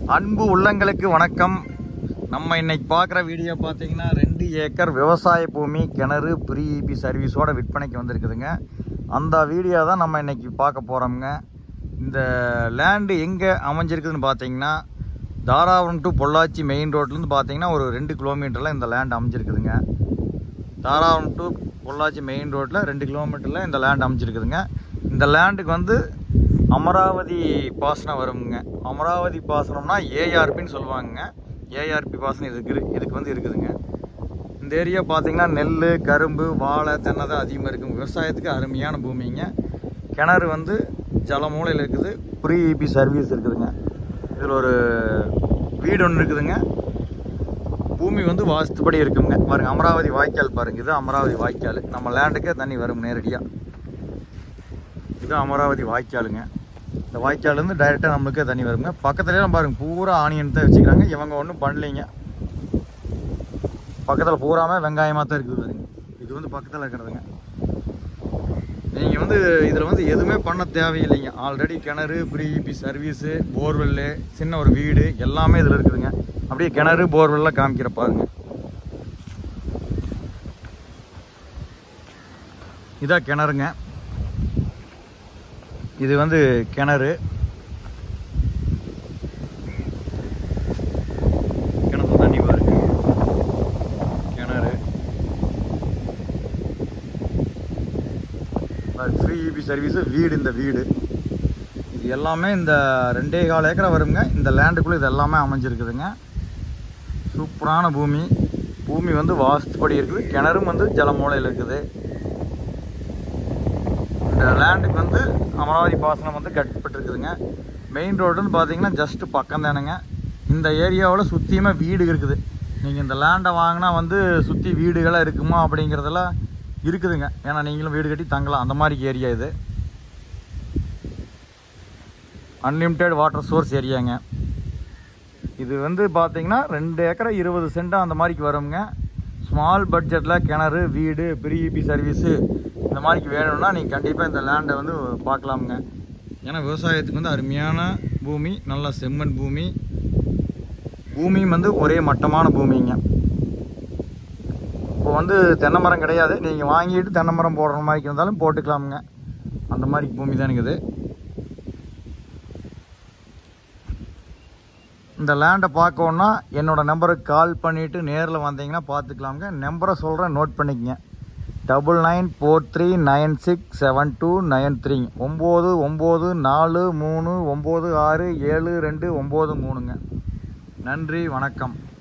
அன்பு உள்ளங்களுக்கு வணக்கம் நம்ம இன்னைக்கு பார்க்குற வீடியோ பார்த்தீங்கன்னா ரெண்டு ஏக்கர் விவசாய பூமி கிணறு ப்ரீ இபி சர்வீஸோட விற்பனைக்கு வந்திருக்குதுங்க அந்த வீடியோ தான் நம்ம இன்னைக்கு பார்க்க போகிறோம்ங்க இந்த லேண்டு எங்கே அமைஞ்சிருக்குதுன்னு பார்த்தீங்கன்னா தாராபுரம் டு பொள்ளாச்சி மெயின் ரோட்லேருந்து பார்த்தீங்கன்னா ஒரு ரெண்டு கிலோமீட்டரில் இந்த லேண்ட் அமைஞ்சிருக்குதுங்க தாராபுரம் டு பொள்ளாச்சி மெயின் ரோட்டில் ரெண்டு கிலோமீட்டரில் இந்த லேண்ட் அமைஞ்சிருக்குதுங்க இந்த லேண்டுக்கு வந்து அமராவதி பாசனம் வருங்க அமராவதி பாசனம்னா ஏஆர்பின்னு சொல்லுவாங்க ஏஆர்பி பாசனம் இதுக்கு இரு- இதுக்கு வந்து இருக்குதுங்க இந்த ஏரியா பார்த்தீங்கன்னா நெல் கரும்பு வாழை தென்னை தான் அதிகமாக இருக்கும் விவசாயத்துக்கு அருமையான பூமிங்க கிணறு வந்து ஜலமூலையில் இருக்குது ப்ரீ இபி சர்வீஸ் இருக்குதுங்க இதில் ஒரு வீடு ஒன்று இருக்குதுங்க பூமி வந்து வாஸ்துபடி இருக்குங்க பாருங்க அமராவதி வாய்க்கால் பாருங்க இது அமராவதி வாய்க்கால் நம்ம லேண்டுக்கே தண்ணி வரும் நேரடியாக இது அமராவதி வாய்க்காலுங்க இந்த வாய்க்கால்லேருந்து டைரெக்டாக நம்மளுக்கே தண்ணி வருங்க பக்கத்துலலாம் பாருங்க பூரா ஆனியன் தான் வச்சுக்கிறாங்க இவங்க ஒன்றும் பண்ணலைங்க பக்கத்தில் பூராமே வெங்காயமாக தான் இருக்குது பாருங்க இது வந்து பக்கத்தில் இருக்கிறதுங்க நீங்கள் வந்து இதில் வந்து எதுவுமே பண்ண தேவையில்லைங்க ஆல்ரெடி கிணறு ப்ரீபி சர்வீஸு போர்வெல்லு சின்ன ஒரு வீடு எல்லாமே இதில் இருக்குதுங்க அப்படியே கிணறு போர்வெல்லாம் காமிக்கிற பாருங்க இதான் கிணறுங்க இது வந்து கிணறு கிணத்து தண்ணி பாருங்க கிணறு ஃப்ரீ இபி சர்வீஸு வீடு இந்த வீடு இது எல்லாமே இந்த ரெண்டே கால் ஏக்கரை வருங்க இந்த லேண்டுக்குள்ளே இது எல்லாமே அமைஞ்சிருக்குதுங்க சூப்பரான பூமி பூமி வந்து வாஸ்துப்படி இருக்குது கிணறும் வந்து ஜலமூலையில் இருக்குது இந்த லேண்டுக்கு வந்து அமராவதி பாசனம் வந்து கட்டப்பட்டிருக்குதுங்க மெயின் ரோடுன்னு பார்த்தீங்கன்னா ஜஸ்ட் பக்கம் தானுங்க இந்த ஏரியாவில் சுற்றியுமே வீடு இருக்குது நீங்கள் இந்த லேண்டை வாங்கினா வந்து சுற்றி வீடுகளாக இருக்குமா அப்படிங்கிறதெல்லாம் இருக்குதுங்க ஏன்னா நீங்களும் வீடு கட்டி தங்கலாம் அந்த மாதிரி ஏரியா இது அன்லிமிட்டெட் வாட்டர் சோர்ஸ் ஏரியாங்க இது வந்து பார்த்தீங்கன்னா ரெண்டு ஏக்கரை இருபது சென்ட் அந்த மாதிரிக்கு வருங்க ஸ்மால் பட்ஜெட்டில் கிணறு வீடு பிரிஇபி சர்வீஸு இந்த மாதிரிக்கு வேணும்னா நீங்கள் கண்டிப்பாக இந்த லேண்டை வந்து பார்க்கலாமுங்க ஏன்னா விவசாயத்துக்கு வந்து அருமையான பூமி நல்ல செம்மண் பூமி பூமியும் வந்து ஒரே மட்டமான பூமிங்க இப்போ வந்து தென்னை மரம் கிடையாது நீங்கள் வாங்கிட்டு தென்னை மரம் போடுற மாதிரி இருந்தாலும் போட்டுக்கலாமுங்க அந்த மாதிரி பூமி தானுங்க இது இந்த லேண்டை பார்க்கணுன்னா என்னோட நம்பருக்கு கால் பண்ணிவிட்டு நேரில் வந்தீங்கன்னா பார்த்துக்கலாமுங்க நம்பரை சொல்கிறேன் நோட் பண்ணிக்கங்க double nine four three nine six seven two nine three ஒம்பது ஒம்பது நாலு மூணு ஒம்பது ஆறு ஏழு ரெண்டு ஒம்பது மூணுங்க நன்றி வணக்கம்